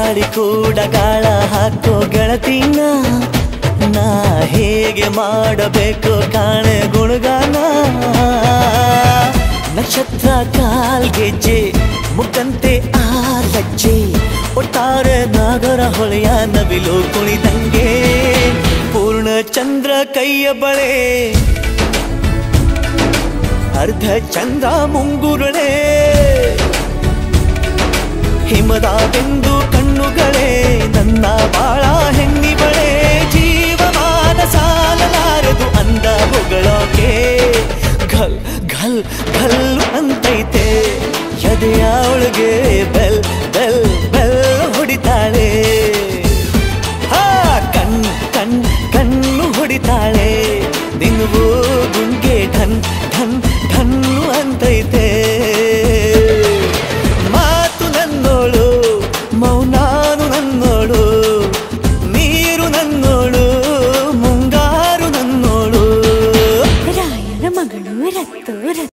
ಮಾಡಿ ಕೂಡ ಗಾಳ ಹಾಕೋ ಗೆಳತಿನ ನಾ ಹೇಗೆ ಮಾಡಬೇಕು ಕಾಣೆ ಗುಣಗಾನ ನಕ್ಷತ್ರ ಕಾಲ್ಗೆಜ್ಜೆ ಮುಖಂತೆ ಆ ಲಜ್ಜೆ ಒಟ್ಟಾರೆ ನಾಗರ ಹೊಳೆಯ ನವಿಲು ಕುಣಿದಂಗೆ ಪೂರ್ಣ ಚಂದ್ರ ಕೈಯ ಬಳೆ ಅರ್ಧ ಚಂದ್ರ ಮುಂಗುರುಳೆ ಹಿಮದ ಬೆಂದು ಕಣ್ಣುಗಳೇ ನನ್ನ ಬಾಳ ಹೆಣ್ಣಿಬಳೆ ಜೀವಮಾನ ಸಾಲಲಾರದು ಅಂದ ಹೊಗಳೋಕೆ ಘಲ್ ಘಲ್ ಘಲ್ ಅಂತೈತೆ ಎದೆಯ ಒಳಗೆ ಬೆಲ್ ಬೆಲ್ ಬೆಲ್ ಹೊಡಿತಾಳೆ ಹಾ ಕಣ್ ಕಣ್ ಕಣ್ಣು ಹೊಡಿತಾಳೆ ನಿನ್ವು ಗುಂಗೆ ಢನ್ ಢನ್ ಢನ್ನು ಅಂತೈತೆ